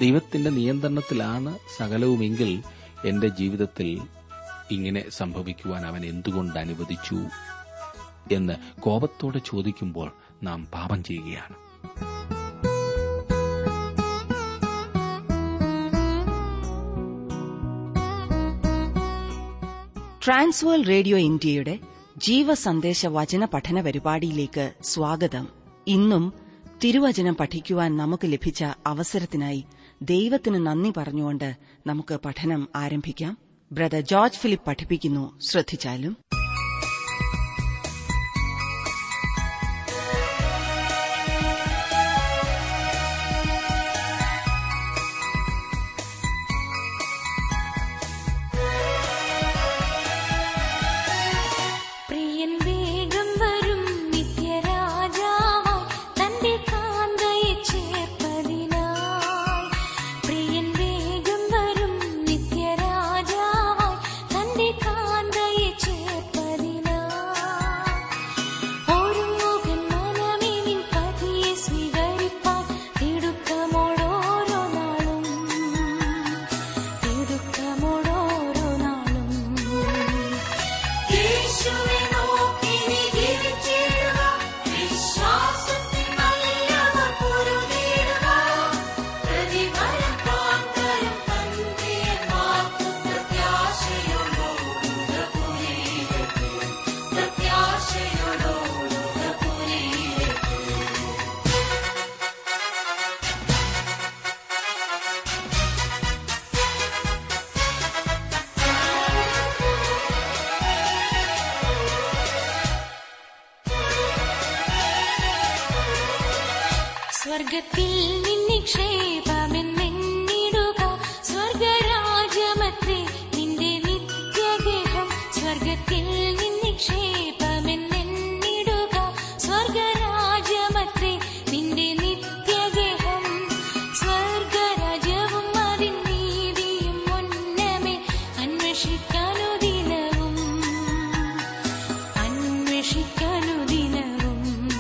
ദൈവത്തിന്റെ നിയന്ത്രണത്തിലാണ് സകലവുമെങ്കിൽ എന്റെ ജീവിതത്തിൽ ഇങ്ങനെ സംഭവിക്കുവാൻ അവൻ എന്തുകൊണ്ട് അനുവദിച്ചു എന്ന് കോപത്തോടെ ചോദിക്കുമ്പോൾ നാം പാപം ചെയ്യുകയാണ് ട്രാൻസ്വേൾ റേഡിയോ ഇന്ത്യയുടെ ജീവസന്ദേശ വചന പഠന പരിപാടിയിലേക്ക് സ്വാഗതം ഇന്നും തിരുവചനം പഠിക്കുവാൻ നമുക്ക് ലഭിച്ച അവസരത്തിനായി ദൈവത്തിന് നന്ദി പറഞ്ഞുകൊണ്ട് നമുക്ക് പഠനം ആരംഭിക്കാം ബ്രദർ ജോർജ് ഫിലിപ്പ് പഠിപ്പിക്കുന്നു ശ്രദ്ധിച്ചാലും പ്രിയൻ വേഗം വരും നിത്യരാജാവായി തന്റെ കാന്തയെ ചേർപ്പതിനായി പ്രിയൻ വേഗം വരും നിത്യരാജാവായി തന്റെ കാന്തയെ ചേർപ്പതിനായി ഒരുങ്ങുകൻ മനമേ നിൻ പതിയെ സ്വീകരിപ്പാൻ തിടുക്കമോടോരോ നാളും തിടുക്കമോടോരോ നാളും യേശുവെ നോക്കി നീ ജീവിച്ചിടുക വിശ്വാസത്തിൽ നല്ലവർ പൊരുതിടുക പ്രതിഫലം കാന്തരും തന്തിയന്മാർക്കും പ്രത്യാശയോടോടുക പുരീരത്ത് പ്രത്യാശയോടോടുക പുരീരത്ത് സ്വർഗത്തിൽ നിന്നിക്ഷേപമെന്നെണ്ണിടുക സ്വർഗരാജ്യമത്രേ നിന്റെ നിത്യഗേഹം സ്വർഗത്തിൽ നിന്നിക്ഷേപമെന്നെണ്ണിടുക സ്വർഗരാജ്യമത്രേ നിന്റെ നിത്യഗേഹം സ്വർഗരാജ്യവും അതിൻ നീതിയും മുന്നമേ അന്വേഷിക്കാനു ദിനവും അന്വേഷിക്കാനു ദിനവും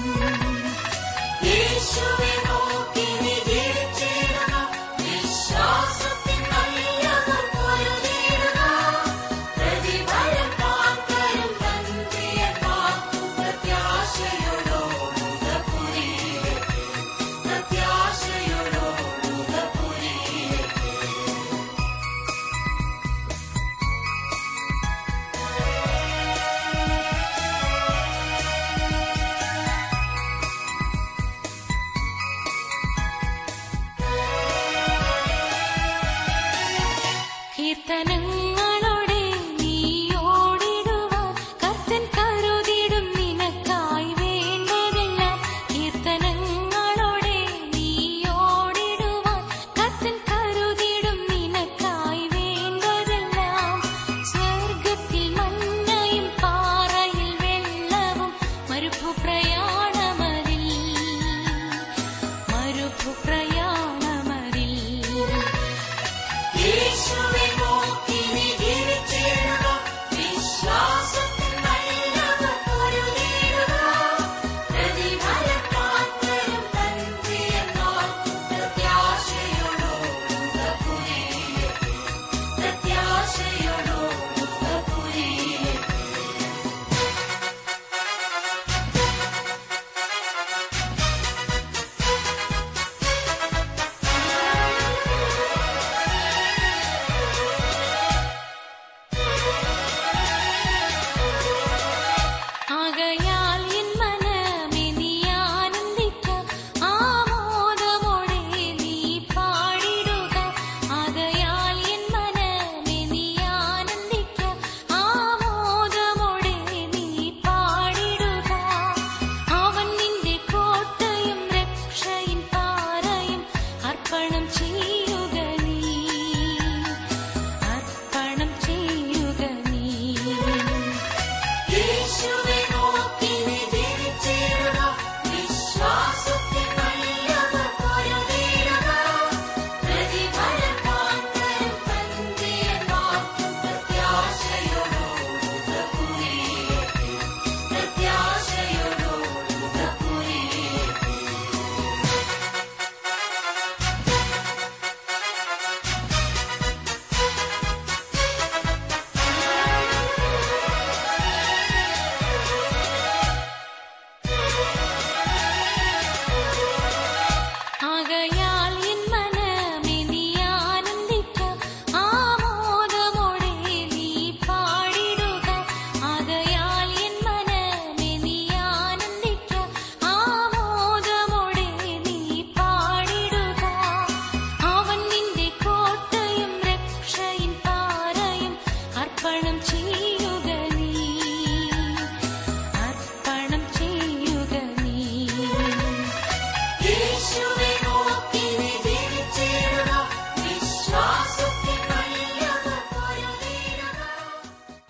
യേശുവെ നോക്കി നീ ജീവിച്ചിടുക വിശ്വാസത്തിൽ നല്ലവർ പൊരുതിടുക പ്രതിഫലം കാത്തരും തന്റെ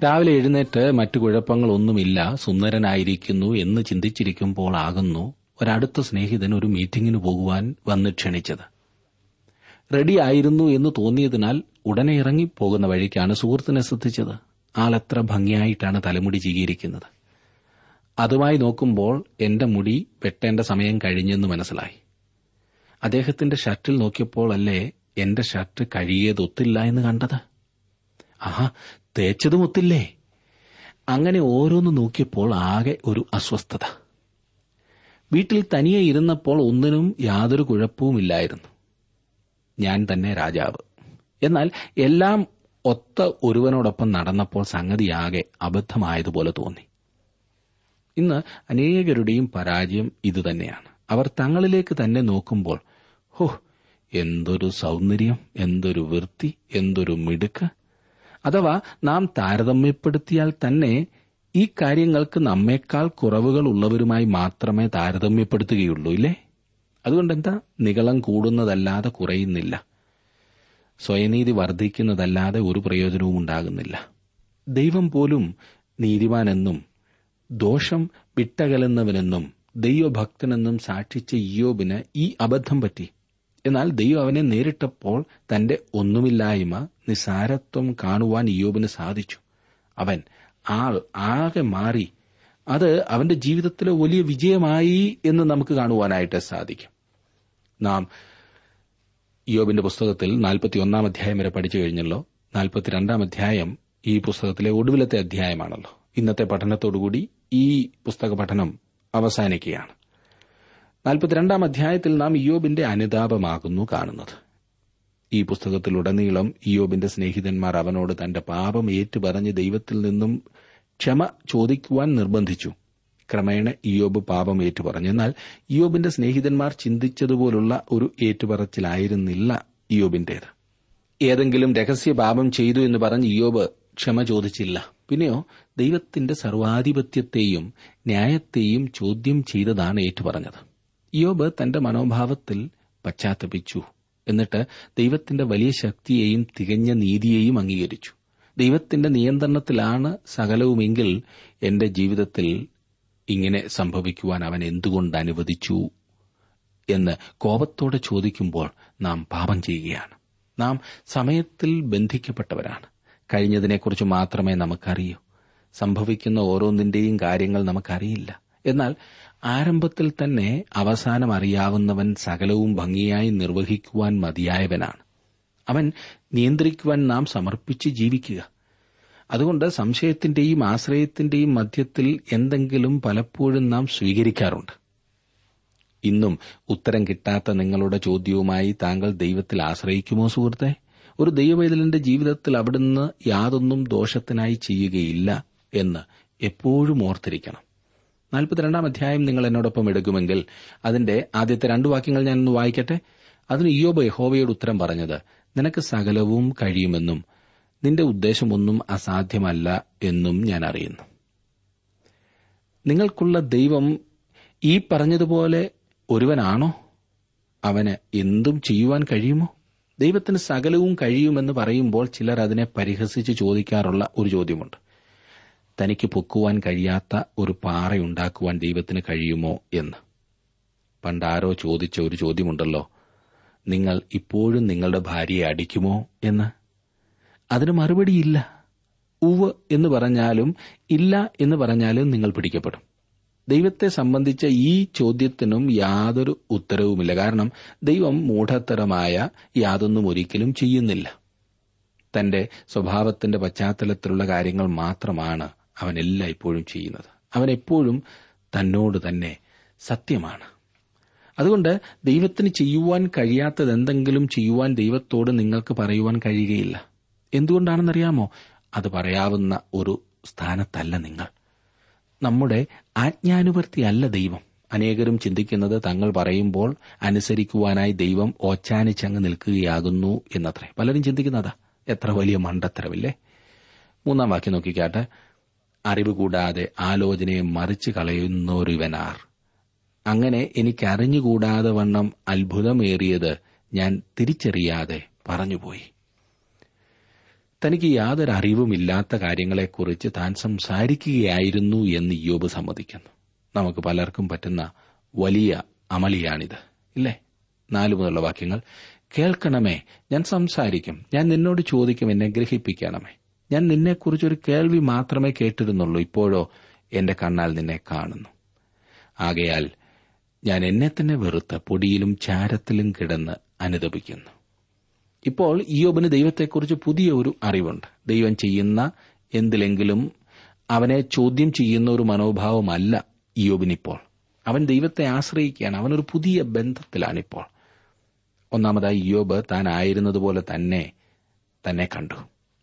രാവിലെ എഴുന്നേറ്റ് മറ്റു കുഴപ്പങ്ങളൊന്നുമില്ല സുന്ദരനായിരിക്കുന്നു എന്ന് ചിന്തിച്ചിരിക്കുമ്പോൾ ആകുന്നു ഒരടുത്ത സ്നേഹിതൻ ഒരു മീറ്റിംഗിന് പോകുവാൻ വന്ന് ക്ഷണിച്ചത് റെഡി ആയിരുന്നു എന്ന് തോന്നിയതിനാൽ ഉടനെ ഇറങ്ങി പോകുന്ന വഴിക്കാണ് സുഹൃത്തിനെ ശ്രദ്ധിച്ചത് ആളെത്ര ഭംഗിയായിട്ടാണ് തലമുടി ചീകിയിരിക്കുന്നത് അതുമായി നോക്കുമ്പോൾ എന്റെ മുടി വെട്ടേണ്ട സമയം കഴിഞ്ഞെന്ന് മനസ്സിലായി അദ്ദേഹത്തിന്റെ ഷർട്ടിൽ നോക്കിയപ്പോൾ അല്ലേ എന്റെ ഷർട്ട് കഴിയത് ഒത്തില്ല എന്ന് കണ്ടത് ആഹാ തേച്ചതും ഒത്തില്ലേ അങ്ങനെ ഓരോന്ന് നോക്കിയപ്പോൾ ആകെ ഒരു അസ്വസ്ഥത വീട്ടിൽ തനിയെ ഇരുന്നപ്പോൾ ഒന്നിനും യാതൊരു കുഴപ്പവുമില്ലായിരുന്നു ഞാൻ തന്നെ രാജാവ് എന്നാൽ എല്ലാം ഒത്ത ഒരുവനോടൊപ്പം നടന്നപ്പോൾ സംഗതിയാകെ അബദ്ധമായതുപോലെ തോന്നി ഇന്ന് അനേകരുടെയും പരാജയം ഇതുതന്നെയാണ് അവർ തങ്ങളിലേക്ക് തന്നെ നോക്കുമ്പോൾ ഹോ എന്തൊരു സൗന്ദര്യം എന്തൊരു വൃത്തി എന്തൊരു മിടുക്ക് അഥവാ നാം താരതമ്യപ്പെടുത്തിയാൽ തന്നെ ഈ കാര്യങ്ങൾക്ക് നമ്മേക്കാൾ കുറവുകൾ ഉള്ളവരുമായി മാത്രമേ താരതമ്യപ്പെടുത്തുകയുള്ളൂ ഇല്ലേ അതുകൊണ്ട് എന്താ നികളം കൂടുന്നതല്ലാതെ കുറയുന്നില്ല സ്വയനീതി വർദ്ധിക്കുന്നതല്ലാതെ ഒരു പ്രയോജനവും ഉണ്ടാകുന്നില്ല ദൈവം പോലും നീതിമാനെന്നും ദോഷം വിട്ടകലുന്നവനെന്നും ദൈവഭക്തനെന്നും സാക്ഷിച്ച ഇയോബിന് ഈ അബദ്ധം പറ്റി എന്നാൽ ദൈവം അവനെ നേരിട്ടപ്പോൾ തന്റെ ഒന്നുമില്ലായ്മ നിസാരത്വം കാണുവാൻ ഇയോബിന് സാധിച്ചു അവൻ ആൾ ആകെ മാറി അത് അവന്റെ ജീവിതത്തിലെ വലിയ വിജയമായി എന്ന് നമുക്ക് കാണുവാനായിട്ട് സാധിക്കും നാം യോബിന്റെ പുസ്തകത്തിൽ നാൽപ്പത്തിയൊന്നാം അധ്യായം വരെ പഠിച്ചു കഴിഞ്ഞല്ലോ നാൽപ്പത്തിരണ്ടാം അധ്യായം ഈ പുസ്തകത്തിലെ ഒടുവിലത്തെ അധ്യായമാണല്ലോ ഇന്നത്തെ പഠനത്തോടുകൂടി ഈ പുസ്തക പഠനം അവസാനിക്കുകയാണ് നാൽപ്പത്തിരണ്ടാം അധ്യായത്തിൽ നാം ഇയോബിന്റെ അനുതാപമാകുന്നു കാണുന്നത് ഈ പുസ്തകത്തിലുടനീളം ഇയോബിന്റെ സ്നേഹിതന്മാർ അവനോട് തന്റെ പാപം ഏറ്റുപറഞ്ഞ് ദൈവത്തിൽ നിന്നും ക്ഷമ ചോദിക്കുവാൻ നിർബന്ധിച്ചു ക്രമേണ ഇയോബ് പാപം ഏറ്റുപറഞ്ഞു എന്നാൽ ഇയോബിന്റെ സ്നേഹിതന്മാർ ചിന്തിച്ചതുപോലുള്ള ഒരു ഏറ്റുപറച്ചിലായിരുന്നില്ല ഇയോബിന്റേത് ഏതെങ്കിലും രഹസ്യ പാപം ചെയ്തു എന്ന് പറഞ്ഞ് ഇയോബ് ക്ഷമ ചോദിച്ചില്ല പിന്നെയോ ദൈവത്തിന്റെ സർവാധിപത്യത്തെയും ന്യായത്തെയും ചോദ്യം ചെയ്തതാണ് ഏറ്റുപറഞ്ഞത് ഇയോബ് തന്റെ മനോഭാവത്തിൽ പശ്ചാത്തപിച്ചു എന്നിട്ട് ദൈവത്തിന്റെ വലിയ ശക്തിയെയും തികഞ്ഞ നീതിയെയും അംഗീകരിച്ചു ദൈവത്തിന്റെ നിയന്ത്രണത്തിലാണ് സകലവുമെങ്കിൽ എന്റെ ജീവിതത്തിൽ ഇങ്ങനെ സംഭവിക്കുവാൻ അവൻ എന്തുകൊണ്ട് അനുവദിച്ചു എന്ന് കോപത്തോടെ ചോദിക്കുമ്പോൾ നാം പാപം ചെയ്യുകയാണ് നാം സമയത്തിൽ ബന്ധിക്കപ്പെട്ടവരാണ് കഴിഞ്ഞതിനെക്കുറിച്ച് മാത്രമേ നമുക്കറിയൂ സംഭവിക്കുന്ന ഓരോന്നിന്റെയും കാര്യങ്ങൾ നമുക്കറിയില്ല എന്നാൽ ആരംഭത്തിൽ തന്നെ അവസാനം അറിയാവുന്നവൻ സകലവും ഭംഗിയായി നിർവഹിക്കുവാൻ മതിയായവനാണ് അവൻ നിയന്ത്രിക്കുവാൻ നാം സമർപ്പിച്ച് ജീവിക്കുക അതുകൊണ്ട് സംശയത്തിന്റെയും ആശ്രയത്തിന്റെയും മധ്യത്തിൽ എന്തെങ്കിലും പലപ്പോഴും നാം സ്വീകരിക്കാറുണ്ട് ഇന്നും ഉത്തരം കിട്ടാത്ത നിങ്ങളുടെ ചോദ്യവുമായി താങ്കൾ ദൈവത്തിൽ ആശ്രയിക്കുമോ സുഹൃത്തെ ഒരു ദൈവവേദലിന്റെ ജീവിതത്തിൽ അവിടുന്ന് യാതൊന്നും ദോഷത്തിനായി ചെയ്യുകയില്ല എന്ന് എപ്പോഴും ഓർത്തിരിക്കണം നാൽപ്പത്തിരണ്ടാം അധ്യായം നിങ്ങൾ എന്നോടൊപ്പം എടുക്കുമെങ്കിൽ അതിന്റെ ആദ്യത്തെ രണ്ടു വാക്യങ്ങൾ ഞാനൊന്ന് വായിക്കട്ടെ അതിന് ഇയോബ് യഹോവയോട് ഉത്തരം പറഞ്ഞത് നിനക്ക് സകലവും കഴിയുമെന്നും നിന്റെ ഉദ്ദേശമൊന്നും അസാധ്യമല്ല എന്നും ഞാൻ അറിയുന്നു നിങ്ങൾക്കുള്ള ദൈവം ഈ പറഞ്ഞതുപോലെ ഒരുവനാണോ അവന് എന്തും ചെയ്യുവാൻ കഴിയുമോ ദൈവത്തിന് സകലവും കഴിയുമെന്ന് പറയുമ്പോൾ ചിലർ അതിനെ പരിഹസിച്ച് ചോദിക്കാറുള്ള ഒരു ചോദ്യമുണ്ട് തനിക്ക് പൊക്കുവാൻ കഴിയാത്ത ഒരു പാറയുണ്ടാക്കുവാൻ ദൈവത്തിന് കഴിയുമോ എന്ന് പണ്ടാരോ ചോദിച്ച ഒരു ചോദ്യമുണ്ടല്ലോ നിങ്ങൾ ഇപ്പോഴും നിങ്ങളുടെ ഭാര്യയെ അടിക്കുമോ എന്ന് അതിന് മറുപടിയില്ല ഉവ് എന്ന് പറഞ്ഞാലും ഇല്ല എന്ന് പറഞ്ഞാലും നിങ്ങൾ പിടിക്കപ്പെടും ദൈവത്തെ സംബന്ധിച്ച ഈ ചോദ്യത്തിനും യാതൊരു ഉത്തരവുമില്ല കാരണം ദൈവം മൂഢത്തരമായ യാതൊന്നും ഒരിക്കലും ചെയ്യുന്നില്ല തന്റെ സ്വഭാവത്തിന്റെ പശ്ചാത്തലത്തിലുള്ള കാര്യങ്ങൾ മാത്രമാണ് അവൻ എല്ലായ്പ്പോഴും ചെയ്യുന്നത് അവൻ എപ്പോഴും തന്നോട് തന്നെ സത്യമാണ് അതുകൊണ്ട് ദൈവത്തിന് ചെയ്യുവാൻ കഴിയാത്തത് എന്തെങ്കിലും ചെയ്യുവാൻ ദൈവത്തോട് നിങ്ങൾക്ക് പറയുവാൻ കഴിയുകയില്ല എന്തുകൊണ്ടാണെന്നറിയാമോ അത് പറയാവുന്ന ഒരു സ്ഥാനത്തല്ല നിങ്ങൾ നമ്മുടെ ആജ്ഞാനുവർത്തിയല്ല ദൈവം അനേകരും ചിന്തിക്കുന്നത് തങ്ങൾ പറയുമ്പോൾ അനുസരിക്കുവാനായി ദൈവം ഓച്ചാനിച്ചങ്ങ് നിൽക്കുകയാകുന്നു എന്നത്രേ പലരും ചിന്തിക്കുന്നതാ എത്ര വലിയ മണ്ടത്തരമില്ലേ മൂന്നാം വാക്യം നോക്കിക്കാട്ടെ അറിവ് കൂടാതെ ആലോചനയെ മറിച്ചു കളയുന്നൊരുവനാർ അങ്ങനെ എനിക്ക് അറിഞ്ഞുകൂടാതെ വണ്ണം അത്ഭുതമേറിയത് ഞാൻ തിരിച്ചറിയാതെ പറഞ്ഞുപോയി തനിക്ക് യാതൊരു അറിവുമില്ലാത്ത കാര്യങ്ങളെക്കുറിച്ച് താൻ സംസാരിക്കുകയായിരുന്നു എന്ന് യോബ് സമ്മതിക്കുന്നു നമുക്ക് പലർക്കും പറ്റുന്ന വലിയ അമളിയാണിത് ഇല്ലേ നാലു മുതലുള്ള വാക്യങ്ങൾ കേൾക്കണമേ ഞാൻ സംസാരിക്കും ഞാൻ നിന്നോട് ചോദിക്കും എന്നെ ഗ്രഹിപ്പിക്കണമേ ഞാൻ നിന്നെക്കുറിച്ചൊരു കേൾവി മാത്രമേ കേട്ടിരുന്നുള്ളൂ ഇപ്പോഴോ എന്റെ കണ്ണാൽ നിന്നെ കാണുന്നു ആകയാൽ ഞാൻ എന്നെ തന്നെ വെറുത്ത് പൊടിയിലും ചാരത്തിലും കിടന്ന് അനുദപിക്കുന്നു ഇപ്പോൾ ഇയോബിന് ദൈവത്തെക്കുറിച്ച് പുതിയ ഒരു അറിവുണ്ട് ദൈവം ചെയ്യുന്ന എന്തിലെങ്കിലും അവനെ ചോദ്യം ചെയ്യുന്ന ഒരു മനോഭാവമല്ല ഇയോബിനിപ്പോൾ അവൻ ദൈവത്തെ ആശ്രയിക്കുകയാണ് അവനൊരു പുതിയ ബന്ധത്തിലാണിപ്പോൾ ഒന്നാമതായി ഇയോബ് താൻ ആയിരുന്നതുപോലെ തന്നെ തന്നെ കണ്ടു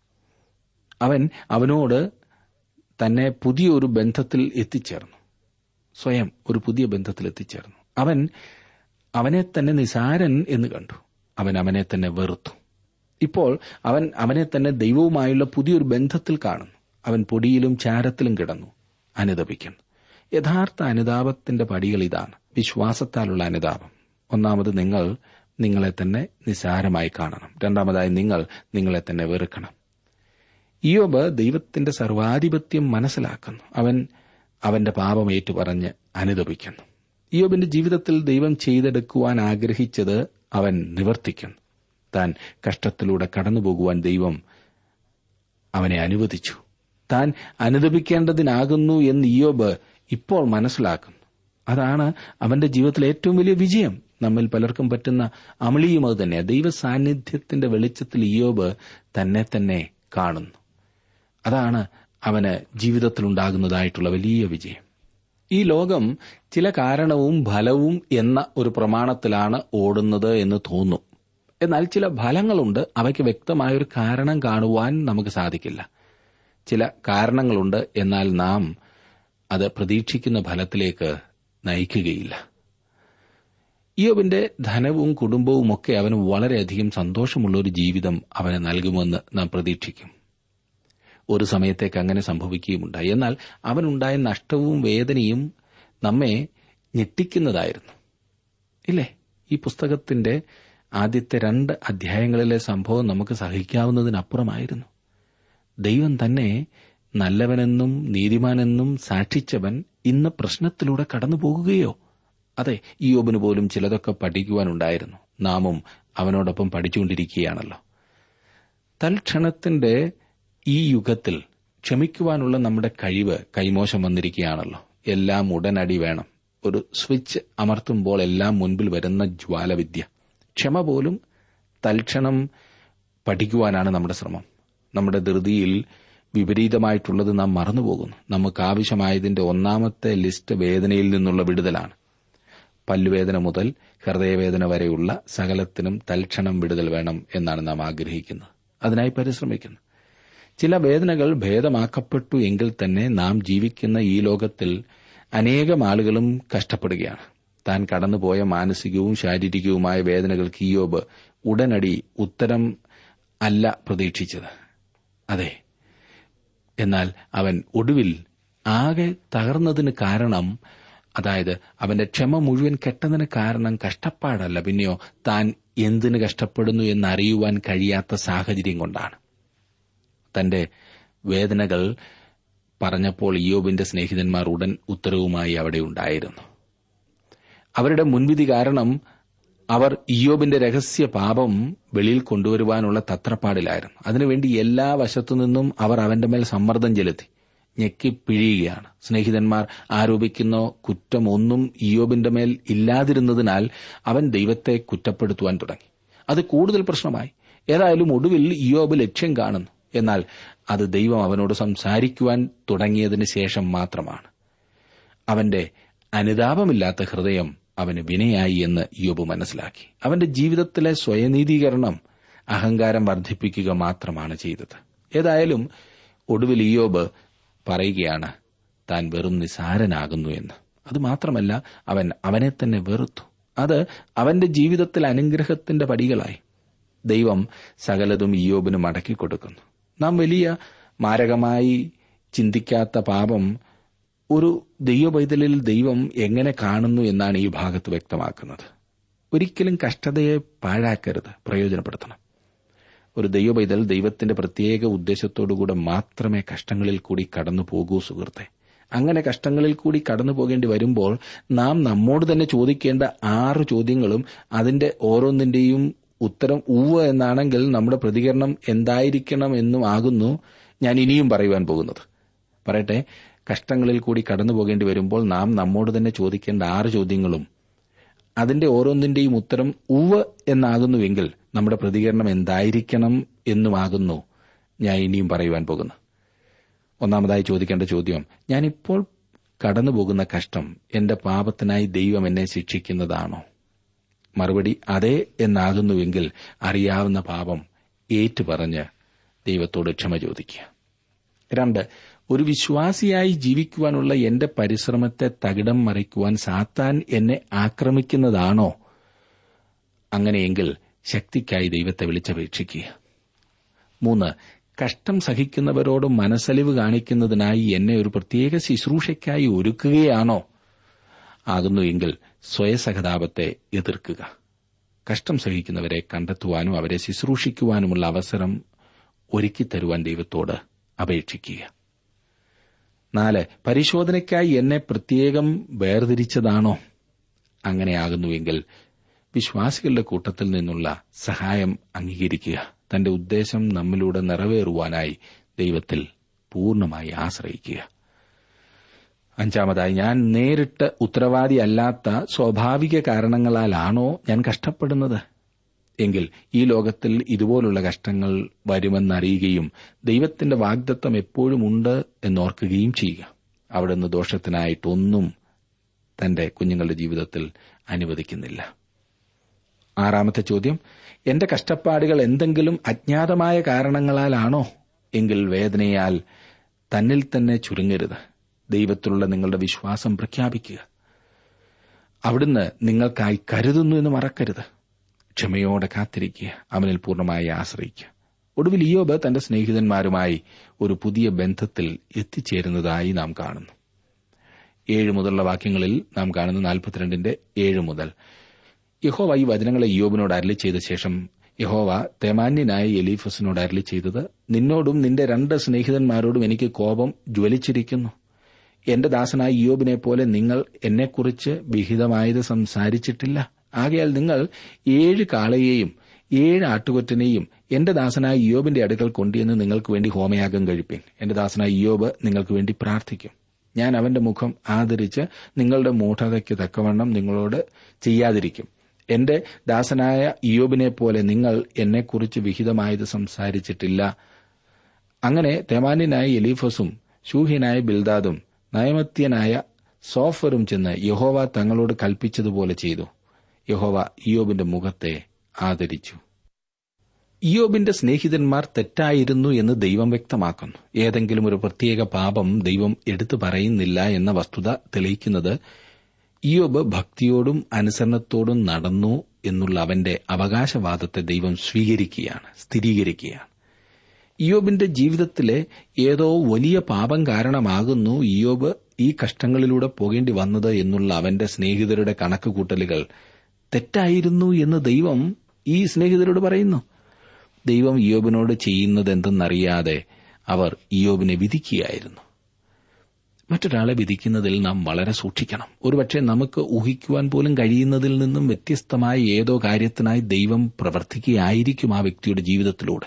അവൻ അവനോട് തന്നെ പുതിയൊരു ബന്ധത്തിൽ എത്തിച്ചേർന്നു സ്വയം ഒരു പുതിയ ബന്ധത്തിൽ എത്തിച്ചേർന്നു അവൻ അവനെ തന്നെ നിസാരൻ എന്ന് കണ്ടു അവൻ അവനെ തന്നെ വെറുത്തു ഇപ്പോൾ അവൻ അവനെ തന്നെ ദൈവവുമായുള്ള പുതിയൊരു ബന്ധത്തിൽ കാണുന്നു അവൻ പൊടിയിലും ചാരത്തിലും കിടന്നു അനുദപിക്കുന്നു യഥാർത്ഥ അനുതാപത്തിന്റെ പടികൾ ഇതാണ് വിശ്വാസത്താലുള്ള അനുതാപം ഒന്നാമത് നിങ്ങൾ നിങ്ങളെ തന്നെ നിസാരമായി കാണണം രണ്ടാമതായി നിങ്ങൾ നിങ്ങളെ തന്നെ വെറുക്കണം ഇയോബ് ദൈവത്തിന്റെ സർവാധിപത്യം മനസ്സിലാക്കുന്നു അവൻ അവന്റെ പാപം ഏറ്റുപറഞ്ഞ് അനുദപിക്കുന്നു ഇയോബിന്റെ ജീവിതത്തിൽ ദൈവം ചെയ്തെടുക്കുവാൻ ആഗ്രഹിച്ചത് അവൻ നിവർത്തിക്കുന്നു താൻ കഷ്ടത്തിലൂടെ കടന്നുപോകുവാൻ ദൈവം അവനെ അനുവദിച്ചു താൻ അനുദപിക്കേണ്ടതിനാകുന്നു എന്ന് ഇയോബ് ഇപ്പോൾ മനസ്സിലാക്കുന്നു അതാണ് അവന്റെ ജീവിതത്തിലെ ഏറ്റവും വലിയ വിജയം നമ്മിൽ പലർക്കും പറ്റുന്ന അമളിയും അത് തന്നെ ദൈവ സാന്നിധ്യത്തിന്റെ വെളിച്ചത്തിൽ ഇയോബ് തന്നെ തന്നെ കാണുന്നു അതാണ് അവന് ജീവിതത്തിലുണ്ടാകുന്നതായിട്ടുള്ള വലിയ വിജയം ഈ ലോകം ചില കാരണവും ഫലവും എന്ന ഒരു പ്രമാണത്തിലാണ് ഓടുന്നത് എന്ന് തോന്നും എന്നാൽ ചില ഫലങ്ങളുണ്ട് അവയ്ക്ക് വ്യക്തമായൊരു കാരണം കാണുവാൻ നമുക്ക് സാധിക്കില്ല ചില കാരണങ്ങളുണ്ട് എന്നാൽ നാം അത് പ്രതീക്ഷിക്കുന്ന ഫലത്തിലേക്ക് നയിക്കുകയില്ല ഇയോബിന്റെ ധനവും കുടുംബവും ഒക്കെ അവന് വളരെയധികം സന്തോഷമുള്ള ഒരു ജീവിതം അവന് നൽകുമെന്ന് നാം പ്രതീക്ഷിക്കും ഒരു സമയത്തേക്ക് അങ്ങനെ സംഭവിക്കുകയുമുണ്ടായി എന്നാൽ അവനുണ്ടായ നഷ്ടവും വേദനയും നമ്മെ ഞെട്ടിക്കുന്നതായിരുന്നു ഇല്ലേ ഈ പുസ്തകത്തിന്റെ ആദ്യത്തെ രണ്ട് അധ്യായങ്ങളിലെ സംഭവം നമുക്ക് സഹിക്കാവുന്നതിനപ്പുറമായിരുന്നു ദൈവം തന്നെ നല്ലവനെന്നും നീതിമാനെന്നും സാക്ഷിച്ചവൻ ഇന്ന് പ്രശ്നത്തിലൂടെ കടന്നു പോകുകയോ അതെ ഈ യോബിന് പോലും ചിലതൊക്കെ പഠിക്കുവാനുണ്ടായിരുന്നു നാമും അവനോടൊപ്പം പഠിച്ചുകൊണ്ടിരിക്കുകയാണല്ലോ തൽക്ഷണത്തിന്റെ ഈ യുഗത്തിൽ ക്ഷമിക്കുവാനുള്ള നമ്മുടെ കഴിവ് കൈമോശം വന്നിരിക്കുകയാണല്ലോ എല്ലാം ഉടനടി വേണം ഒരു സ്വിച്ച് അമർത്തുമ്പോൾ എല്ലാം മുൻപിൽ വരുന്ന ജ്വാലവിദ്യ ക്ഷമ പോലും തൽക്ഷണം പഠിക്കുവാനാണ് നമ്മുടെ ശ്രമം നമ്മുടെ ധൃതിയിൽ വിപരീതമായിട്ടുള്ളത് നാം മറന്നുപോകുന്നു നമുക്ക് ആവശ്യമായതിന്റെ ഒന്നാമത്തെ ലിസ്റ്റ് വേദനയിൽ നിന്നുള്ള വിടുതലാണ് പല്ലുവേദന മുതൽ ഹൃദയവേദന വരെയുള്ള സകലത്തിനും തൽക്ഷണം വിടുതൽ വേണം എന്നാണ് നാം ആഗ്രഹിക്കുന്നത് അതിനായി പരിശ്രമിക്കുന്നു ചില വേദനകൾ ഭേദമാക്കപ്പെട്ടു എങ്കിൽ തന്നെ നാം ജീവിക്കുന്ന ഈ ലോകത്തിൽ അനേകം ആളുകളും കഷ്ടപ്പെടുകയാണ് താൻ കടന്നുപോയ മാനസികവും ശാരീരികവുമായ വേദനകൾക്ക് ഇയോബ് ഉടനടി ഉത്തരം അല്ല പ്രതീക്ഷിച്ചത് അതെ എന്നാൽ അവൻ ഒടുവിൽ ആകെ തകർന്നതിന് കാരണം അതായത് അവന്റെ ക്ഷമ മുഴുവൻ കെട്ടതിന് കാരണം കഷ്ടപ്പാടല്ല പിന്നെയോ താൻ എന്തിന് കഷ്ടപ്പെടുന്നു എന്നറിയുവാൻ കഴിയാത്ത സാഹചര്യം കൊണ്ടാണ് തന്റെ വേദനകൾ പറഞ്ഞപ്പോൾ ഇയോബിന്റെ സ്നേഹിതന്മാർ ഉടൻ ഉത്തരവുമായി അവിടെ ഉണ്ടായിരുന്നു അവരുടെ മുൻവിധി കാരണം അവർ ഇയോബിന്റെ രഹസ്യ പാപം വെളിയിൽ കൊണ്ടുവരുവാനുള്ള തത്രപ്പാടിലായിരുന്നു അതിനുവേണ്ടി എല്ലാ വശത്തുനിന്നും അവർ അവന്റെ മേൽ സമ്മർദ്ദം ചെലുത്തി ഞെക്കി പിഴിയുകയാണ് സ്നേഹിതന്മാർ ആരോപിക്കുന്ന കുറ്റം ഒന്നും ഇയോബിന്റെ മേൽ ഇല്ലാതിരുന്നതിനാൽ അവൻ ദൈവത്തെ കുറ്റപ്പെടുത്തുവാൻ തുടങ്ങി അത് കൂടുതൽ പ്രശ്നമായി ഏതായാലും ഒടുവിൽ ഇയോബ് ലക്ഷ്യം കാണുന്നു എന്നാൽ അത് ദൈവം അവനോട് സംസാരിക്കുവാൻ തുടങ്ങിയതിന് ശേഷം മാത്രമാണ് അവന്റെ അനുതാപമില്ലാത്ത ഹൃദയം അവന് വിനയായി എന്ന് യോബ് മനസ്സിലാക്കി അവന്റെ ജീവിതത്തിലെ സ്വയനീതീകരണം അഹങ്കാരം വർദ്ധിപ്പിക്കുക മാത്രമാണ് ചെയ്തത് ഏതായാലും ഒടുവിൽ ഇയോബ് പറയുകയാണ് താൻ വെറും നിസാരനാകുന്നു എന്ന് അത് മാത്രമല്ല അവൻ അവനെ തന്നെ വെറുത്തു അത് അവന്റെ ജീവിതത്തിൽ അനുഗ്രഹത്തിന്റെ പടികളായി ദൈവം സകലതും ഇയോബിന് മടക്കി കൊടുക്കുന്നു നാം വലിയ മാരകമായി ചിന്തിക്കാത്ത പാപം ഒരു ദൈവപൈതലിൽ ദൈവം എങ്ങനെ കാണുന്നു എന്നാണ് ഈ ഭാഗത്ത് വ്യക്തമാക്കുന്നത് ഒരിക്കലും കഷ്ടതയെ പാഴാക്കരുത് പ്രയോജനപ്പെടുത്തണം ഒരു ദൈവപൈതൽ ദൈവത്തിന്റെ പ്രത്യേക ഉദ്ദേശത്തോടുകൂടെ മാത്രമേ കഷ്ടങ്ങളിൽ കൂടി കടന്നു പോകൂ സുഹൃത്തെ അങ്ങനെ കഷ്ടങ്ങളിൽ കൂടി കടന്നു പോകേണ്ടി വരുമ്പോൾ നാം നമ്മോട് തന്നെ ചോദിക്കേണ്ട ആറ് ചോദ്യങ്ങളും അതിന്റെ ഓരോന്നിന്റെയും ഉത്തരം ഉവ്വ് എന്നാണെങ്കിൽ നമ്മുടെ പ്രതികരണം എന്തായിരിക്കണം എന്നും ആകുന്നു ഞാൻ ഇനിയും പറയുവാൻ പോകുന്നത് പറയട്ടെ കഷ്ടങ്ങളിൽ കൂടി കടന്നു പോകേണ്ടി വരുമ്പോൾ നാം നമ്മോട് തന്നെ ചോദിക്കേണ്ട ആറ് ചോദ്യങ്ങളും അതിന്റെ ഓരോന്നിന്റെയും ഉത്തരം ഉവ് എന്നാകുന്നുവെങ്കിൽ നമ്മുടെ പ്രതികരണം എന്തായിരിക്കണം എന്നുമാകുന്നു ഞാൻ ഇനിയും പറയുവാൻ പോകുന്നു ഒന്നാമതായി ചോദിക്കേണ്ട ചോദ്യം ഞാനിപ്പോൾ കടന്നു പോകുന്ന കഷ്ടം എന്റെ പാപത്തിനായി ദൈവം എന്നെ ശിക്ഷിക്കുന്നതാണോ മറുപടി അതെ എന്നാകുന്നുവെങ്കിൽ അറിയാവുന്ന പാപം ഏറ്റുപറഞ്ഞ് ദൈവത്തോട് ക്ഷമ ചോദിക്കുക രണ്ട് ഒരു വിശ്വാസിയായി ജീവിക്കുവാനുള്ള എന്റെ പരിശ്രമത്തെ തകിടം മറിക്കുവാൻ സാത്താൻ എന്നെ ആക്രമിക്കുന്നതാണോ അങ്ങനെയെങ്കിൽ ശക്തിക്കായി ദൈവത്തെ വിളിച്ചപേക്ഷിക്കുക മൂന്ന് കഷ്ടം സഹിക്കുന്നവരോട് മനസ്സലിവ് കാണിക്കുന്നതിനായി എന്നെ ഒരു പ്രത്യേക ശുശ്രൂഷയ്ക്കായി ഒരുക്കുകയാണോ ആകുന്നുവെങ്കിൽ സ്വയസഹതാപത്തെ എതിർക്കുക കഷ്ടം സഹിക്കുന്നവരെ കണ്ടെത്തുവാനും അവരെ ശുശ്രൂഷിക്കുവാനുമുള്ള അവസരം ഒരുക്കിത്തരുവാൻ ദൈവത്തോട് അപേക്ഷിക്കുക നാല് പരിശോധനയ്ക്കായി എന്നെ പ്രത്യേകം വേർതിരിച്ചതാണോ അങ്ങനെയാകുന്നുവെങ്കിൽ വിശ്വാസികളുടെ കൂട്ടത്തിൽ നിന്നുള്ള സഹായം അംഗീകരിക്കുക തന്റെ ഉദ്ദേശം നമ്മിലൂടെ നിറവേറുവാനായി ദൈവത്തിൽ പൂർണ്ണമായി ആശ്രയിക്കുക അഞ്ചാമതായി ഞാൻ നേരിട്ട് ഉത്തരവാദിയല്ലാത്ത സ്വാഭാവിക കാരണങ്ങളാലാണോ ഞാൻ കഷ്ടപ്പെടുന്നത് എങ്കിൽ ഈ ലോകത്തിൽ ഇതുപോലുള്ള കഷ്ടങ്ങൾ വരുമെന്നറിയുകയും ദൈവത്തിന്റെ വാഗ്ദത്വം എപ്പോഴും ഉണ്ട് എന്നോർക്കുകയും ചെയ്യുക അവിടുന്ന് ദോഷത്തിനായിട്ടൊന്നും തന്റെ കുഞ്ഞുങ്ങളുടെ ജീവിതത്തിൽ അനുവദിക്കുന്നില്ല ആറാമത്തെ ചോദ്യം എന്റെ കഷ്ടപ്പാടുകൾ എന്തെങ്കിലും അജ്ഞാതമായ കാരണങ്ങളാലാണോ എങ്കിൽ വേദനയാൽ തന്നിൽ തന്നെ ചുരുങ്ങരുത് ദൈവത്തിലുള്ള നിങ്ങളുടെ വിശ്വാസം പ്രഖ്യാപിക്കുക അവിടുന്ന് നിങ്ങൾക്കായി കരുതുന്നു എന്ന് മറക്കരുത് ക്ഷമയോടെ കാത്തിരിക്കുക അവനിൽ പൂർണ്ണമായി ആശ്രയിക്കുക ഒടുവിൽ ഇയോബ് തന്റെ സ്നേഹിതന്മാരുമായി ഒരു പുതിയ ബന്ധത്തിൽ എത്തിച്ചേരുന്നതായി നാം കാണുന്നു ഏഴ് മുതലുള്ള വാക്യങ്ങളിൽ നാം കാണുന്ന നാൽപ്പത്തിരണ്ടിന്റെ ഏഴ് മുതൽ യഹോവ ഈ വചനങ്ങളെ യോബിനോട് അരളി ചെയ്ത ശേഷം യഹോവ തെമാന്യനായ എലീഫസിനോട് അരളി ചെയ്തത് നിന്നോടും നിന്റെ രണ്ട് സ്നേഹിതന്മാരോടും എനിക്ക് കോപം ജ്വലിച്ചിരിക്കുന്നു എന്റെ ദാസനായ യോബിനെ പോലെ നിങ്ങൾ എന്നെക്കുറിച്ച് വിഹിതമായത് സംസാരിച്ചിട്ടില്ല ആകയാൽ നിങ്ങൾ ഏഴ് കാളയെയും ഏഴ് ആട്ടുകൊറ്റനെയും എന്റെ ദാസനായ യോബിന്റെ അടുക്കൽ കൊണ്ടുവന്ന് നിങ്ങൾക്ക് വേണ്ടി ഹോമയാഗം കഴിപ്പിൻ എന്റെ ദാസനായ യോബ് നിങ്ങൾക്ക് വേണ്ടി പ്രാർത്ഥിക്കും ഞാൻ അവന്റെ മുഖം ആദരിച്ച് നിങ്ങളുടെ മൂഢതയ്ക്ക് തക്കവണ്ണം നിങ്ങളോട് ചെയ്യാതിരിക്കും എന്റെ ദാസനായ ഇയോബിനെ പോലെ നിങ്ങൾ എന്നെക്കുറിച്ച് വിഹിതമായത് സംസാരിച്ചിട്ടില്ല അങ്ങനെ തെമാന്യനായ എലീഫസും ശൂഹ്യനായ ബിൽദാദും നയമത്യനായ സോഫറും ചെന്ന് യഹോവ തങ്ങളോട് കൽപ്പിച്ചതുപോലെ ചെയ്തു യഹോവ ഇയോബിന്റെ മുഖത്തെ ആദരിച്ചു ഇയോബിന്റെ സ്നേഹിതന്മാർ തെറ്റായിരുന്നു എന്ന് ദൈവം വ്യക്തമാക്കുന്നു ഏതെങ്കിലും ഒരു പ്രത്യേക പാപം ദൈവം എടുത്തു പറയുന്നില്ല എന്ന വസ്തുത തെളിയിക്കുന്നത് ഇയോബ് ഭക്തിയോടും അനുസരണത്തോടും നടന്നു എന്നുള്ള അവന്റെ അവകാശവാദത്തെ ദൈവം സ്വീകരിക്കുകയാണ് സ്ഥിരീകരിക്കുകയാണ് ഇയോബിന്റെ ജീവിതത്തിലെ ഏതോ വലിയ പാപം കാരണമാകുന്നു ഇയോബ് ഈ കഷ്ടങ്ങളിലൂടെ പോകേണ്ടി വന്നത് എന്നുള്ള അവന്റെ സ്നേഹിതരുടെ കണക്കുകൂട്ടലുകൾ തെറ്റായിരുന്നു എന്ന് ദൈവം ഈ സ്നേഹിതരോട് പറയുന്നു ദൈവം ഇയോബിനോട് ചെയ്യുന്നത് എന്തെന്നറിയാതെ അവർ ഇയോബിനെ വിധിക്കുകയായിരുന്നു മറ്റൊരാളെ വിധിക്കുന്നതിൽ നാം വളരെ സൂക്ഷിക്കണം ഒരുപക്ഷെ നമുക്ക് ഊഹിക്കുവാൻ പോലും കഴിയുന്നതിൽ നിന്നും വ്യത്യസ്തമായ ഏതോ കാര്യത്തിനായി ദൈവം പ്രവർത്തിക്കുകയായിരിക്കും ആ വ്യക്തിയുടെ ജീവിതത്തിലൂടെ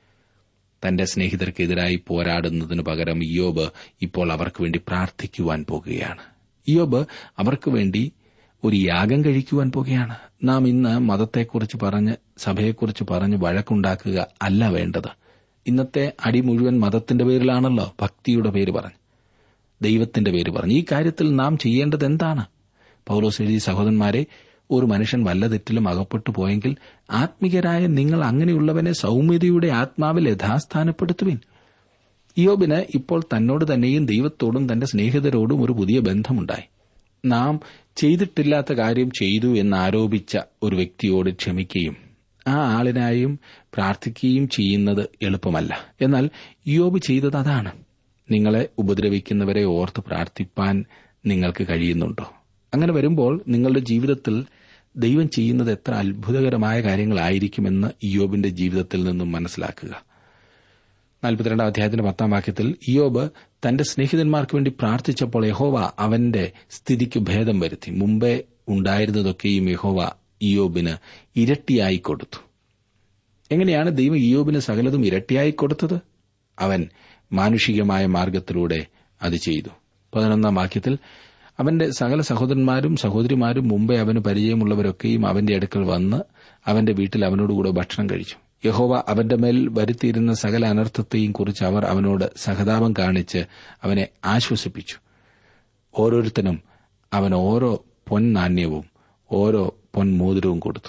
തന്റെ സ്നേഹിതർക്കെതിരായി പോരാടുന്നതിനു പകരം ഇയോബ് ഇപ്പോൾ അവർക്ക് വേണ്ടി പ്രാർത്ഥിക്കുവാൻ പോകുകയാണ് ഇയോബ് അവർക്ക് വേണ്ടി ഒരു യാഗം കഴിക്കുവാൻ പോകുകയാണ് നാം ഇന്ന് മതത്തെക്കുറിച്ച് പറഞ്ഞ് സഭയെക്കുറിച്ച് പറഞ്ഞ് വഴക്കുണ്ടാക്കുക അല്ല വേണ്ടത് ഇന്നത്തെ അടി മുഴുവൻ മതത്തിന്റെ പേരിലാണല്ലോ ഭക്തിയുടെ പേര് പറഞ്ഞു ദൈവത്തിന്റെ പേര് പറഞ്ഞു ഈ കാര്യത്തിൽ നാം ചെയ്യേണ്ടത് എന്താണ് പൗലോസ് എഴുതി സഹോദരന്മാരെ ഒരു മനുഷ്യൻ വല്ല തെറ്റിലും അകപ്പെട്ടു പോയെങ്കിൽ ആത്മികരായ നിങ്ങൾ അങ്ങനെയുള്ളവനെ സൗമ്യതയുടെ ആത്മാവിൽ യഥാസ്ഥാനപ്പെടുത്തുവിൻ ഇയോബിന് ഇപ്പോൾ തന്നോട് തന്നെയും ദൈവത്തോടും തന്റെ സ്നേഹിതരോടും ഒരു പുതിയ ബന്ധമുണ്ടായി നാം ചെയ്തിട്ടില്ലാത്ത കാര്യം ചെയ്തു എന്നാരോപിച്ച ഒരു വ്യക്തിയോട് ക്ഷമിക്കുകയും ആ ആളിനായും പ്രാർത്ഥിക്കുകയും ചെയ്യുന്നത് എളുപ്പമല്ല എന്നാൽ യോബ് ചെയ്തത് അതാണ് നിങ്ങളെ ഉപദ്രവിക്കുന്നവരെ ഓർത്ത് പ്രാർത്ഥിപ്പാൻ നിങ്ങൾക്ക് കഴിയുന്നുണ്ടോ അങ്ങനെ വരുമ്പോൾ നിങ്ങളുടെ ജീവിതത്തിൽ ദൈവം ചെയ്യുന്നത് എത്ര അത്ഭുതകരമായ കാര്യങ്ങളായിരിക്കുമെന്ന് ഇയോബിന്റെ ജീവിതത്തിൽ നിന്നും മനസ്സിലാക്കുക നാൽപ്പത്തിരണ്ടാം അധ്യായത്തിന്റെ പത്താം വാക്യത്തിൽ ഇയോബ് തന്റെ സ്നേഹിതന്മാർക്ക് വേണ്ടി പ്രാർത്ഥിച്ചപ്പോൾ യഹോവ അവന്റെ സ്ഥിതിക്ക് ഭേദം വരുത്തി മുമ്പേ ഉണ്ടായിരുന്നതൊക്കെയും യഹോവ ഇയോബിന് ഇരട്ടിയായി കൊടുത്തു എങ്ങനെയാണ് ദൈവം ഇയോബിന് സകലതും ഇരട്ടിയായി കൊടുത്തത് അവൻ മാനുഷികമായ മാർഗത്തിലൂടെ അത് ചെയ്തു പതിനൊന്നാം വാക്യത്തിൽ അവന്റെ സകല സഹോദരന്മാരും സഹോദരിമാരും മുമ്പേ അവന് പരിചയമുള്ളവരൊക്കെയും അവന്റെ അടുക്കൽ വന്ന് അവന്റെ വീട്ടിൽ അവനോടുകൂടെ ഭക്ഷണം കഴിച്ചു യഹോവ അവന്റെ മേൽ വരുത്തിയിരുന്ന സകല അനർത്ഥത്തെയും കുറിച്ച് അവർ അവനോട് സഹതാപം കാണിച്ച് അവനെ ആശ്വസിപ്പിച്ചു ഓരോരുത്തനും അവൻ ഓരോ പൊൻനാണ്യവും ഓരോ പൊൻമോതിരവും കൊടുത്തു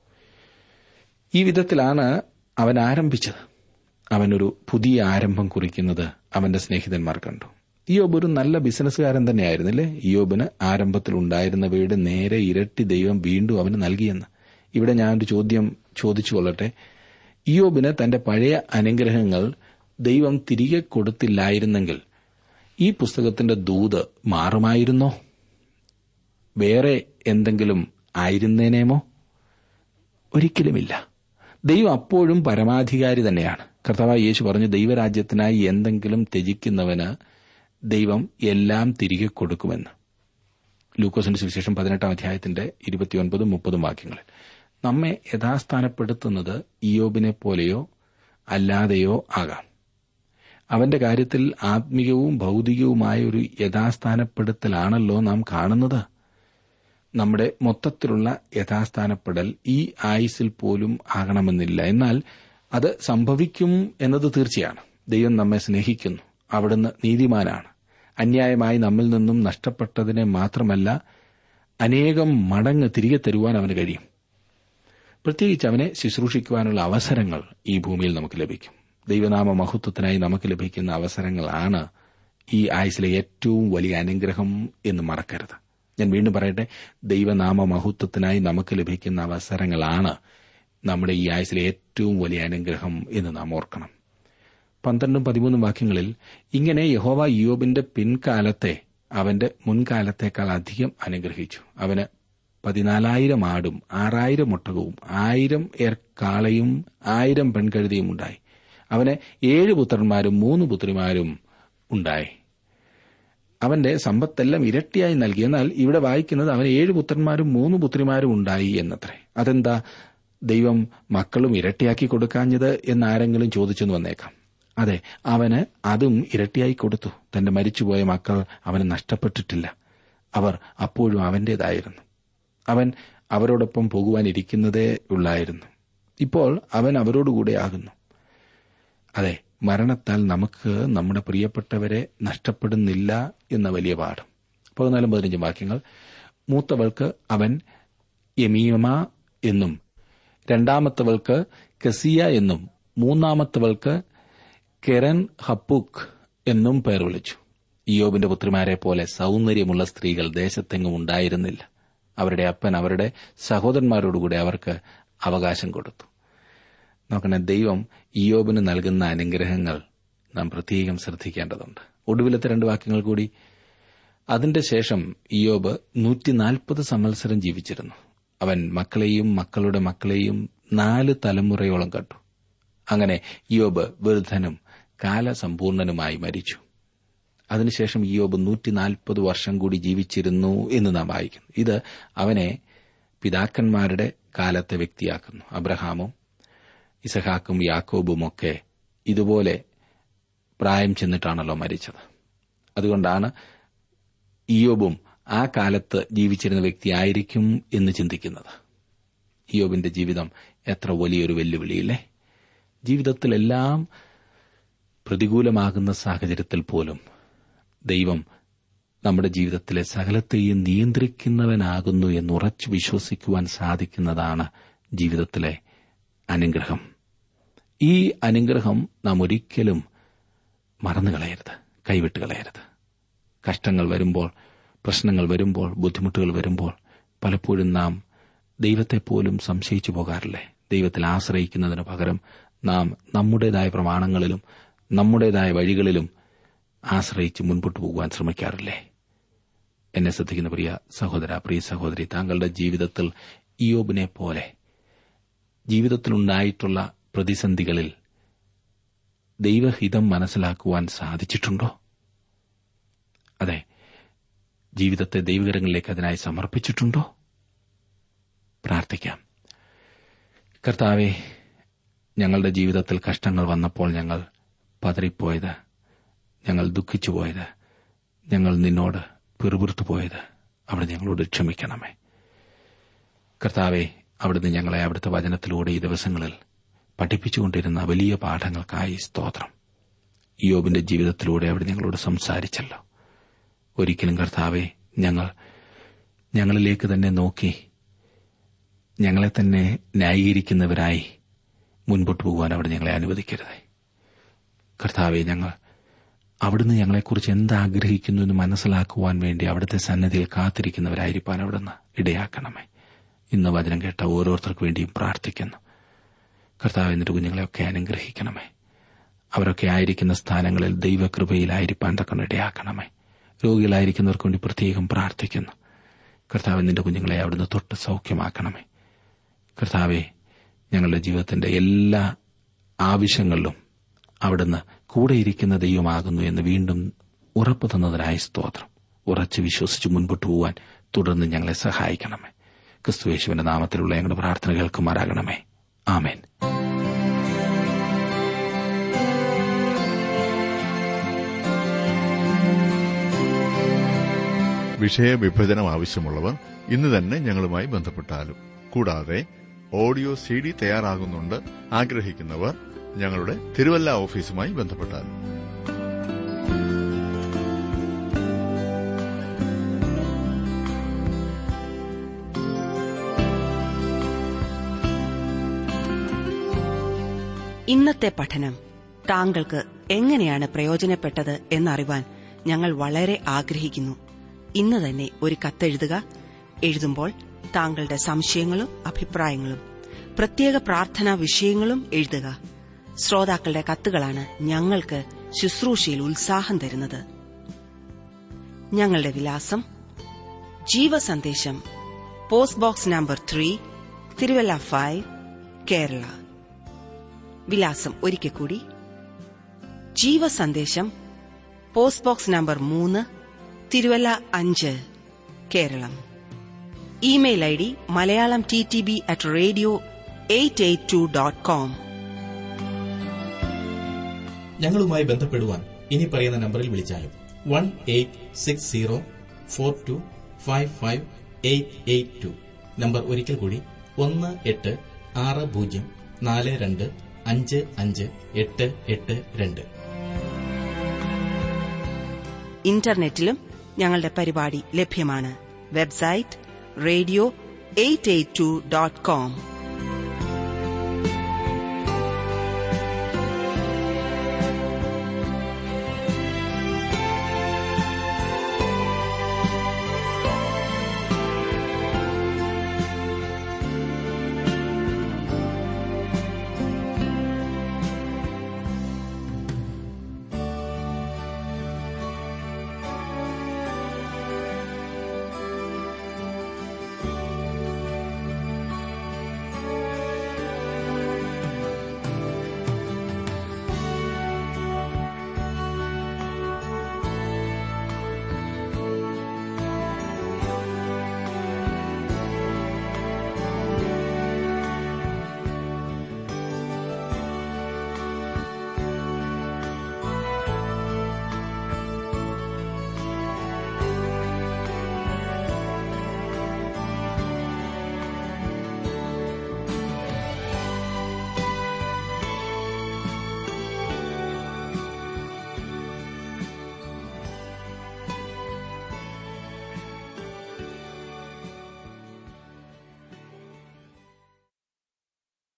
ഈ വിധത്തിലാണ് അവൻ ആരംഭിച്ചത് അവനൊരു പുതിയ ആരംഭം കുറിക്കുന്നത് അവന്റെ സ്നേഹിതന്മാർ കണ്ടു ഇയോബ് ഒരു നല്ല ബിസിനസ്സുകാരൻ തന്നെയായിരുന്നില്ലേ ഇയോബിന് ആരംഭത്തിൽ ഉണ്ടായിരുന്നവയുടെ നേരെ ഇരട്ടി ദൈവം വീണ്ടും അവന് നൽകിയെന്ന് ഇവിടെ ഞാനൊരു ചോദ്യം ചോദിച്ചു കൊള്ളട്ടെ ഇയോബിന് തന്റെ പഴയ അനുഗ്രഹങ്ങൾ ദൈവം തിരികെ കൊടുത്തില്ലായിരുന്നെങ്കിൽ ഈ പുസ്തകത്തിന്റെ ദൂത് മാറുമായിരുന്നോ വേറെ എന്തെങ്കിലും ആയിരുന്നേനേമോ ഒരിക്കലുമില്ല ദൈവം അപ്പോഴും പരമാധികാരി തന്നെയാണ് കർത്താവായ യേശു പറഞ്ഞു ദൈവരാജ്യത്തിനായി എന്തെങ്കിലും ത്യജിക്കുന്നവന് ദൈവം എല്ലാം തിരികെ കൊടുക്കുമെന്ന് ലൂക്കോസിന്റെ സുവിശേഷം പതിനെട്ടാം അധ്യായത്തിന്റെ ഇരുപത്തിയൊൻപതും മുപ്പതും വാക്യങ്ങളിൽ നമ്മെ യഥാസ്ഥാനപ്പെടുത്തുന്നത് ഇയോബിനെ പോലെയോ അല്ലാതെയോ ആകാം അവന്റെ കാര്യത്തിൽ ആത്മീയവും ഭൗതികവുമായ ഒരു യഥാസ്ഥാനപ്പെടുത്തലാണല്ലോ നാം കാണുന്നത് നമ്മുടെ മൊത്തത്തിലുള്ള യഥാസ്ഥാനപ്പെടൽ ഈ ആയുസിൽ പോലും ആകണമെന്നില്ല എന്നാൽ അത് സംഭവിക്കും എന്നത് തീർച്ചയാണ് ദൈവം നമ്മെ സ്നേഹിക്കുന്നു അവിടുന്ന് നീതിമാനാണ് അന്യായമായി നമ്മിൽ നിന്നും നഷ്ടപ്പെട്ടതിനെ മാത്രമല്ല അനേകം മടങ്ങ് തിരികെ തരുവാൻ അവന് കഴിയും പ്രത്യേകിച്ച് അവനെ ശുശ്രൂഷിക്കുവാനുള്ള അവസരങ്ങൾ ഈ ഭൂമിയിൽ നമുക്ക് ലഭിക്കും ദൈവനാമ മഹത്വത്തിനായി നമുക്ക് ലഭിക്കുന്ന അവസരങ്ങളാണ് ഈ ആയുസിലെ ഏറ്റവും വലിയ അനുഗ്രഹം എന്ന് മറക്കരുത് ഞാൻ വീണ്ടും പറയട്ടെ ദൈവനാമ മഹത്വത്തിനായി നമുക്ക് ലഭിക്കുന്ന അവസരങ്ങളാണ് നമ്മുടെ ഈ ആയുസിലെ ഏറ്റവും വലിയ അനുഗ്രഹം എന്ന് നാം ഓർക്കണം പന്ത്രണ്ടും പതിമൂന്നും വാക്യങ്ങളിൽ ഇങ്ങനെ യഹോവ യോബിന്റെ പിൻകാലത്തെ അവന്റെ മുൻകാലത്തേക്കാൾ അധികം അനുഗ്രഹിച്ചു അവന് പതിനാലായിരം ആടും ആറായിരം ഒട്ടകവും ആയിരം ഏർക്കാളയും ആയിരം പെൺകഴുതിയും ഉണ്ടായി അവന് ഏഴ് പുത്രന്മാരും മൂന്ന് പുത്രിമാരും ഉണ്ടായി അവന്റെ സമ്പത്തെല്ലാം ഇരട്ടിയായി നൽകി എന്നാൽ ഇവിടെ വായിക്കുന്നത് അവന് ഏഴ് പുത്രന്മാരും മൂന്ന് പുത്രിമാരും ഉണ്ടായി എന്നത്രേ അതെന്താ ദൈവം മക്കളും ഇരട്ടിയാക്കി കൊടുക്കാഞ്ഞത് എന്നാരെങ്കിലും ചോദിച്ചെന്ന് വന്നേക്കാം അതെ അവന് അതും ഇരട്ടിയായി കൊടുത്തു തന്റെ മരിച്ചുപോയ മക്കൾ അവന് നഷ്ടപ്പെട്ടിട്ടില്ല അവർ അപ്പോഴും അവന്റേതായിരുന്നു അവൻ അവരോടൊപ്പം പോകുവാനിരിക്കുന്നതേ ഉള്ളായിരുന്നു ഇപ്പോൾ അവൻ അവരോടുകൂടെ ആകുന്നു അതെ മരണത്താൽ നമുക്ക് നമ്മുടെ പ്രിയപ്പെട്ടവരെ നഷ്ടപ്പെടുന്നില്ല എന്ന വലിയ പാഠം പതിനാലും പതിനഞ്ചും വാക്യങ്ങൾ മൂത്തവൾക്ക് അവൻ യമീമ എന്നും രണ്ടാമത്തവൾക്ക് കസിയ എന്നും മൂന്നാമത്തവൾക്ക് കെരൻ ഹപ്പുക്ക് എന്നും പേർ വിളിച്ചു ഇയോബിന്റെ പുത്രിമാരെ പോലെ സൗന്ദര്യമുള്ള സ്ത്രീകൾ ദേശത്തെങ്ങും ഉണ്ടായിരുന്നില്ല അവരുടെ അപ്പൻ അവരുടെ സഹോദരന്മാരോടുകൂടി അവർക്ക് അവകാശം കൊടുത്തു നോക്കണേ ദൈവം ഇയോബിന് നൽകുന്ന അനുഗ്രഹങ്ങൾ നാം പ്രത്യേകം ശ്രദ്ധിക്കേണ്ടതുണ്ട് ഒടുവിലത്തെ രണ്ട് വാക്യങ്ങൾ കൂടി അതിന്റെ ശേഷം ഇയോബ് നൂറ്റിനാൽപ്പത് സംവത്സരം ജീവിച്ചിരുന്നു അവൻ മക്കളെയും മക്കളുടെ മക്കളെയും നാല് തലമുറയോളം കണ്ടു അങ്ങനെ ഇയോബ് വൃദ്ധനും കാലസമ്പൂർണനുമായി മരിച്ചു അതിനുശേഷം ഇയോബ് നൂറ്റിനാൽപ്പത് വർഷം കൂടി ജീവിച്ചിരുന്നു എന്ന് നാം വായിക്കുന്നു ഇത് അവനെ പിതാക്കന്മാരുടെ കാലത്തെ വ്യക്തിയാക്കുന്നു അബ്രഹാമും ഇസഹാക്കും യാക്കോബും ഒക്കെ ഇതുപോലെ പ്രായം ചെന്നിട്ടാണല്ലോ മരിച്ചത് അതുകൊണ്ടാണ് ഇയോബും ആ കാലത്ത് ജീവിച്ചിരുന്ന വ്യക്തിയായിരിക്കും എന്ന് ചിന്തിക്കുന്നത് ഇയോബിന്റെ ജീവിതം എത്ര വലിയൊരു വെല്ലുവിളിയില്ലേ ജീവിതത്തിലെല്ലാം പ്രതികൂലമാകുന്ന സാഹചര്യത്തിൽ പോലും ദൈവം നമ്മുടെ ജീവിതത്തിലെ സകലത്തെയും നിയന്ത്രിക്കുന്നവനാകുന്നു എന്ന് ഉറച്ചു വിശ്വസിക്കുവാൻ സാധിക്കുന്നതാണ് ജീവിതത്തിലെ അനുഗ്രഹം ഈ അനുഗ്രഹം നാം ഒരിക്കലും മറന്നുകളയരുത് കൈവിട്ട് കളയരുത് കഷ്ടങ്ങൾ വരുമ്പോൾ പ്രശ്നങ്ങൾ വരുമ്പോൾ ബുദ്ധിമുട്ടുകൾ വരുമ്പോൾ പലപ്പോഴും നാം ദൈവത്തെപ്പോലും സംശയിച്ചു പോകാറില്ലേ ദൈവത്തിൽ ആശ്രയിക്കുന്നതിന് പകരം നാം നമ്മുടേതായ പ്രമാണങ്ങളിലും നമ്മുടേതായ വഴികളിലും ആശ്രയിച്ച് മുൻപോട്ട് പോകുവാൻ ശ്രമിക്കാറില്ലേ എന്നെ ശ്രദ്ധിക്കുന്ന പ്രിയ സഹോദര പ്രിയ സഹോദരി താങ്കളുടെ ജീവിതത്തിൽ ഇയോബിനെ പോലെ ജീവിതത്തിലുണ്ടായിട്ടുള്ള പ്രതിസന്ധികളിൽ ദൈവഹിതം മനസ്സിലാക്കുവാൻ സാധിച്ചിട്ടുണ്ടോ അതെ ജീവിതത്തെ ദൈവകരങ്ങളിലേക്ക് അതിനായി സമർപ്പിച്ചിട്ടുണ്ടോ പ്രാർത്ഥിക്കാം കർത്താവെ ഞങ്ങളുടെ ജീവിതത്തിൽ കഷ്ടങ്ങൾ വന്നപ്പോൾ ഞങ്ങൾ പതറിപ്പോയത് ഞങ്ങൾ ദുഃഖിച്ചുപോയത് ഞങ്ങൾ നിന്നോട് പിറുപിറുത്തു പോയത് അവിടെ ഞങ്ങളോട് ക്ഷമിക്കണമേ കർത്താവെ അവിടുന്ന് ഞങ്ങളെ അവിടുത്തെ വചനത്തിലൂടെ ഈ ദിവസങ്ങളിൽ പഠിപ്പിച്ചുകൊണ്ടിരുന്ന വലിയ പാഠങ്ങൾക്കായി സ്തോത്രം യോബിന്റെ ജീവിതത്തിലൂടെ അവിടെ ഞങ്ങളോട് സംസാരിച്ചല്ലോ ഒരിക്കലും കർത്താവെ ഞങ്ങൾ ഞങ്ങളിലേക്ക് തന്നെ നോക്കി ഞങ്ങളെ തന്നെ ന്യായീകരിക്കുന്നവരായി മുൻപോട്ട് പോകുവാൻ അവിടെ ഞങ്ങളെ അനുവദിക്കരുത് കർത്താവെ ഞങ്ങൾ അവിടുന്ന് ഞങ്ങളെക്കുറിച്ച് എന്താഗ്രഹിക്കുന്നു എന്ന് മനസ്സിലാക്കുവാൻ വേണ്ടി അവിടുത്തെ സന്നദ്ധിയിൽ കാത്തിരിക്കുന്നവരായിരിക്കാൻ അവിടുന്ന് ഇടയാക്കണമേ ഇന്ന് വചനം കേട്ട ഓരോരുത്തർക്ക് വേണ്ടിയും പ്രാർത്ഥിക്കുന്നു കർത്താവ് എന്നിട്ട് കുഞ്ഞുങ്ങളെയൊക്കെ അനുഗ്രഹിക്കണമേ അവരൊക്കെ ആയിരിക്കുന്ന സ്ഥാനങ്ങളിൽ ദൈവകൃപയിലായിരിക്കാൻ തക്കം ഇടയാക്കണമേ രോഗികളായിരിക്കുന്നവർക്ക് വേണ്ടി പ്രത്യേകം പ്രാർത്ഥിക്കുന്നു കർത്താവ് നിന്റെ കുഞ്ഞുങ്ങളെ അവിടുന്ന് തൊട്ട് സൗഖ്യമാക്കണമേ കർത്താവെ ഞങ്ങളുടെ ജീവിതത്തിന്റെ എല്ലാ ആവശ്യങ്ങളിലും അവിടുന്ന് കൂടെയിരിക്കുന്ന ദൈവമാകുന്നു എന്ന് വീണ്ടും ഉറപ്പു തന്നതിനായി സ്തോത്രം ഉറച്ചു വിശ്വസിച്ച് മുൻപോട്ട് പോവാൻ തുടർന്ന് ഞങ്ങളെ സഹായിക്കണമേ ക്രിസ്തുയേശുവിന്റെ നാമത്തിലുള്ള ഞങ്ങളുടെ പ്രാർത്ഥന കേൾക്കുമാറാകണമേ ആമേൻ വിഷയവിഭജനം ആവശ്യമുള്ളവർ ഇന്ന് തന്നെ ഞങ്ങളുമായി ബന്ധപ്പെട്ടാലും കൂടാതെ ഓഡിയോ സി ഡി തയ്യാറാകുന്നുണ്ട് ആഗ്രഹിക്കുന്നവർ ഞങ്ങളുടെ തിരുവല്ല ഓഫീസുമായി ബന്ധപ്പെട്ടാലും ഇന്നത്തെ പഠനം താങ്കൾക്ക് എങ്ങനെയാണ് പ്രയോജനപ്പെട്ടത് എന്നറിവാൻ ഞങ്ങൾ വളരെ ആഗ്രഹിക്കുന്നു ഇന്ന് തന്നെ ഒരു കത്തെഴുതുക എഴുതുമ്പോൾ താങ്കളുടെ സംശയങ്ങളും അഭിപ്രായങ്ങളും പ്രത്യേക പ്രാർത്ഥനാ വിഷയങ്ങളും എഴുതുക ശ്രോതാക്കളുടെ കത്തുകളാണ് ഞങ്ങൾക്ക് ശുശ്രൂഷയിൽ ഉത്സാഹം തരുന്നത് ഞങ്ങളുടെ വിലാസം Jeevasandesham post box number three Thiruvalla five Kerala വിലാസം ഒരിക്കൽ കൂടി ജീവസന്ദേശം പോസ്റ്റ് ബോക്സ് നമ്പർ മൂന്ന് തിരുവല്ല അഞ്ച് Keralam email I D Malayalam T T B at radio eight eight two dot com ഞങ്ങളുമായി ബന്ധപ്പെടുവാൻ ഇനി പറയുന്ന നമ്പറിൽ വിളിച്ചാലും one eight six zero four two five five eight eight two number ഒരിക്കൽ കൂടി ഒന്ന് എട്ട് ആറ് പൂജ്യം നാല് രണ്ട് അഞ്ച് അഞ്ച് എട്ട് എട്ട് രണ്ട് ഇന്റർനെറ്റിലും ഞങ്ങളുടെ പരിപാടി ലഭ്യമാണ് website radio eight eight two dot com